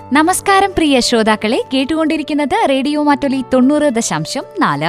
നമസ്കാരം പ്രിയ ശ്രോതാക്കളെ കേട്ടുകൊണ്ടിരിക്കുന്നത് റേഡിയോ മാറ്റൊലി തൊണ്ണൂറ് ദശാംശം നാല്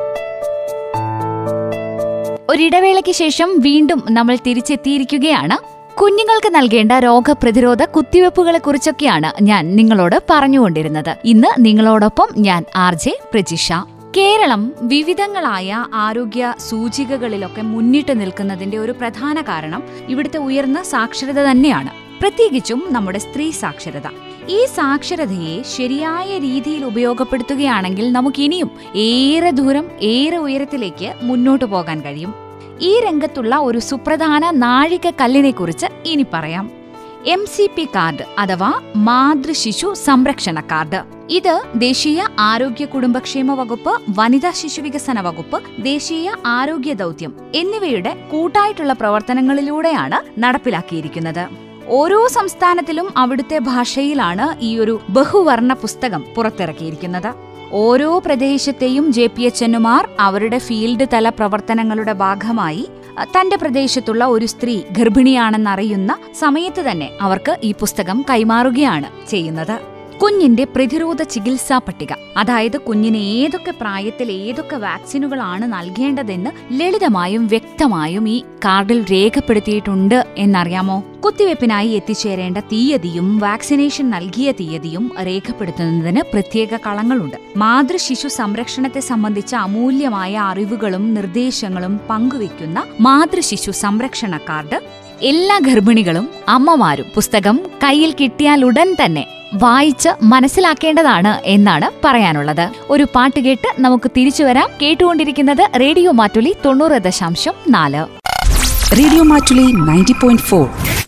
ഒരിടവേളയ്ക്ക് ശേഷം വീണ്ടും നമ്മൾ തിരിച്ചെത്തിയിരിക്കുകയാണ് കുഞ്ഞുങ്ങൾക്ക് നൽകേണ്ട രോഗപ്രതിരോധ കുത്തിവയ്പ്പുകളെ കുറിച്ചൊക്കെയാണ് ഞാൻ നിങ്ങളോട് പറഞ്ഞുകൊണ്ടിരുന്നത് ഇന്ന് നിങ്ങളോടൊപ്പം ഞാൻ ആർ ജെ പ്രജിഷ കേരളം വിവിധങ്ങളായ ആരോഗ്യ സൂചികകളിലൊക്കെ മുന്നിട്ട് നിൽക്കുന്നതിന്റെ ഒരു പ്രധാന കാരണം ഇവിടുത്തെ ഉയർന്ന സാക്ഷരത തന്നെയാണ് പ്രത്യേകിച്ചും നമ്മുടെ സ്ത്രീ സാക്ഷരത ഈ സാക്ഷരതയെ ശരിയായ രീതിയിൽ ഉപയോഗപ്പെടുത്തുകയാണെങ്കിൽ നമുക്കിനിയും ഏറെ ദൂരം ഏറെ ഉയരത്തിലേക്ക് മുന്നോട്ടു പോകാൻ കഴിയും ഈ രംഗത്തുള്ള ഒരു സുപ്രധാന നാഴിക കുറിച്ച് ഇനി പറയാം എം സി പി കാർഡ് അഥവാ മാതൃശിശു സംരക്ഷണ കാർഡ് ഇത് ദേശീയ ആരോഗ്യ കുടുംബക്ഷേമ വകുപ്പ് വനിതാ ശിശു വികസന വകുപ്പ് ദേശീയ ആരോഗ്യ ദൗത്യം എന്നിവയുടെ കൂട്ടായിട്ടുള്ള പ്രവർത്തനങ്ങളിലൂടെയാണ് നടപ്പിലാക്കിയിരിക്കുന്നത് ഓരോ സംസ്ഥാനത്തിലും അവിടുത്തെ ഭാഷയിലാണ് ഈ ഒരു ബഹുവർണ പുസ്തകം പുറത്തിറക്കിയിരിക്കുന്നത് ഓരോ പ്രദേശത്തെയും ജെ പി എച്ച് എന്നുമാർ അവരുടെ ഫീൽഡ് തല പ്രവർത്തനങ്ങളുടെ ഭാഗമായി തന്റെ പ്രദേശത്തുള്ള ഒരു സ്ത്രീ ഗർഭിണിയാണെന്നറിയുന്ന സമയത്ത് തന്നെ അവർക്ക് ഈ പുസ്തകം കൈമാറുകയാണ് ചെയ്യുന്നത് കുഞ്ഞിന്റെ പ്രതിരോധ ചികിത്സാ പട്ടിക അതായത് കുഞ്ഞിന് ഏതൊക്കെ പ്രായത്തിൽ ഏതൊക്കെ വാക്സിനുകളാണ് നൽകേണ്ടതെന്ന് ലളിതമായും വ്യക്തമായും ഈ കാർഡിൽ രേഖപ്പെടുത്തിയിട്ടുണ്ട് എന്നറിയാമോ കുത്തിവയ്പ്പിനായി എത്തിച്ചേരേണ്ട തീയതിയും വാക്സിനേഷൻ നൽകിയ തീയതിയും രേഖപ്പെടുത്തുന്നതിന് പ്രത്യേക കളങ്ങളുണ്ട് മാതൃശിശു സംരക്ഷണത്തെ സംബന്ധിച്ച അമൂല്യമായ അറിവുകളും നിർദ്ദേശങ്ങളും പങ്കുവയ്ക്കുന്ന മാതൃശിശു സംരക്ഷണ കാർഡ് എല്ലാ ഗർഭിണികളും അമ്മമാരും പുസ്തകം കയ്യിൽ കിട്ടിയാൽ ഉടൻ തന്നെ വായിച്ച് മനസ്സിലാക്കേണ്ടതാണ് എന്നാണ് പറയാനുള്ളത് ഒരു പാട്ട് കേട്ട് നമുക്ക് തിരിച്ചു വരാം കേട്ടുകൊണ്ടിരിക്കുന്നത് റേഡിയോ മാറ്റുലി തൊണ്ണൂറ് ദശാംശം നാല് radio Mattoli ninety point four